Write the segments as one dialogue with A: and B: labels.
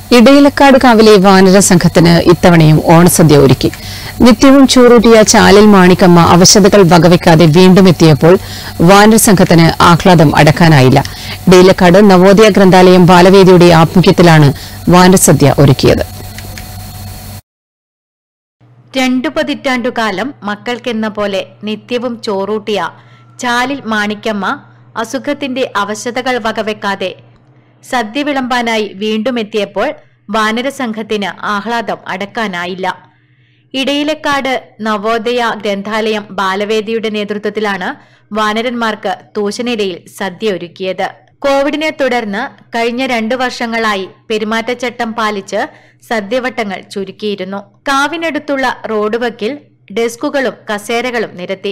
A: ഇടയിലക്കാട് കാവിലെ വാനര സംഘത്തിന് ഇത്തവണയും ഓണസദ്യ ഒരുക്കി നിത്യവും ചൂറൂട്ടിയ ചാലിൽ മാണിക്കമ്മ അവശതകൾ വകവെക്കാതെ വീണ്ടും എത്തിയപ്പോൾ വാനര സംഘത്തിന് ആഹ്ലാദം അടക്കാനായില്ല ഇടയിലക്കാട് നവോദയ ഗ്രന്ഥാലയം ബാലവേദിയുടെ ആഭിമുഖ്യത്തിലാണ് വാനരസദ്യ ഒരുക്കിയത്
B: രണ്ടു പതിറ്റാണ്ടുകാലം മക്കൾക്കെന്ന പോലെ നിത്യവും ചോറൂട്ടിയ ചാലിൽ മാണിക്കമ്മ അസുഖത്തിന്റെ അവശതകൾ വകവെക്കാതെ സദ്യ വിളമ്പാനായി വീണ്ടും എത്തിയപ്പോൾ വാനരസംഘത്തിന് ആഹ്ലാദം അടക്കാനായില്ല ഇടയിലക്കാട് നവോദയ ഗ്രന്ഥാലയം ബാലവേദിയുടെ നേതൃത്വത്തിലാണ് വാനരന്മാർക്ക് തൂശനിലയിൽ സദ്യ ഒരുക്കിയത് കോവിഡിനെ തുടർന്ന് കഴിഞ്ഞ രണ്ടു വർഷങ്ങളായി പെരുമാറ്റച്ചട്ടം പാലിച്ച് സദ്യവട്ടങ്ങൾ ചുരുക്കിയിരുന്നു കാവിനടുത്തുള്ള റോഡ് വക്കിൽ ഡെസ്കുകളും കസേരകളും നിരത്തി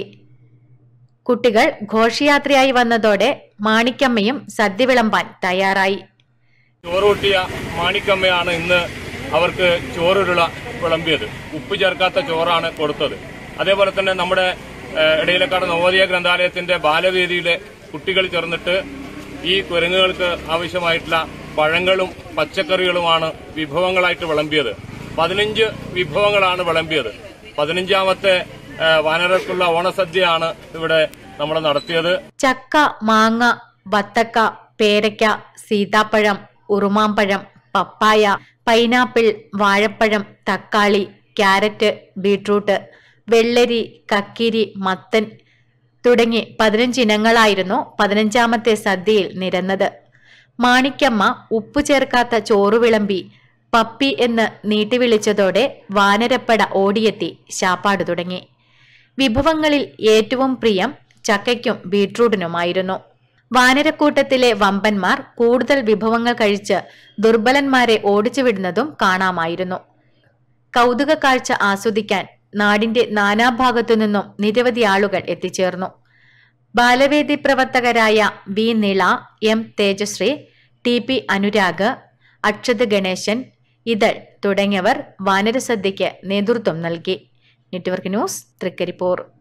B: കുട്ടികൾ ഘോഷയാത്രയായി വന്നതോടെ മാണിക്കമ്മയും സദ്യ വിളമ്പാൻ തയ്യാറായി
C: ചോറൂട്ടിയ മാണിക്കമ്മയാണ് ഇന്ന് അവർക്ക് ചോറുരുള വിളമ്പിയത് ഉപ്പ് ചേർക്കാത്ത ചോറാണ് കൊടുത്തത് അതേപോലെ തന്നെ നമ്മുടെ ഏഹ്, ഇടയിലക്കാട് നവോദയ ഗ്രന്ഥാലയത്തിന്റെ ബാലവേദിയിലെ കുട്ടികൾ ചേർന്നിട്ട് ഈ കുരങ്ങുകൾക്ക് ആവശ്യമായിട്ടുള്ള പഴങ്ങളും പച്ചക്കറികളുമാണ് വിഭവങ്ങളായിട്ട് വിളമ്പിയത് പതിനഞ്ച് വിഭവങ്ങളാണ് വിളമ്പിയത് പതിനഞ്ചാമത്തെ ഏഹ്, വാനരർക്കുള്ള ഓണസദ്യയാണ് ഇവിടെ നമ്മൾ നടത്തിയത്
B: ചക്ക മാങ്ങ വത്തക്ക പേരയ്ക്ക സീതാപ്പഴം ഉറുമാമ്പഴം പപ്പായ പൈനാപ്പിൾ വാഴപ്പഴം തക്കാളി ക്യാരറ്റ് ബീട്രൂട്ട് വെള്ളരി കക്കിരി മത്തൻ തുടങ്ങി പതിനഞ്ച് ഇനങ്ങളായിരുന്നു പതിനഞ്ചാമത്തെ സദ്യയിൽ നിരന്നത് മാണിക്കമ്മ ഉപ്പു ചേർക്കാത്ത ചോറ് വിളമ്പി പപ്പി എന്ന് നീട്ടി വിളിച്ചതോടെ വാനരപ്പട ഓടിയെത്തി ശാപ്പാട് തുടങ്ങി വിഭവങ്ങളിൽ ഏറ്റവും പ്രിയം ചക്കയ്ക്കും ബീട്രൂട്ടിനുമായിരുന്നു വാനരക്കൂട്ടത്തിലെ വമ്പന്മാർ കൂടുതൽ വിഭവങ്ങൾ കഴിച്ച് ദുർബലന്മാരെ ഓടിച്ചു വിടുന്നതും കാണാമായിരുന്നു കൗതുക കാഴ്ച ആസ്വദിക്കാൻ നാടിന്റെ നാനാഭാഗത്തു നിന്നും നിരവധി ആളുകൾ എത്തിച്ചേർന്നു ബാലവേദി പ്രവർത്തകരായ B Nila M Tejashree T P Anurag Akshath Ganesan Ithal തുടങ്ങിയവർ വാനരസദ്യയ്ക്ക് നേതൃത്വം നൽകി നെറ്റ്വർക്ക് ന്യൂസ് തൃക്കരിപ്പൂർ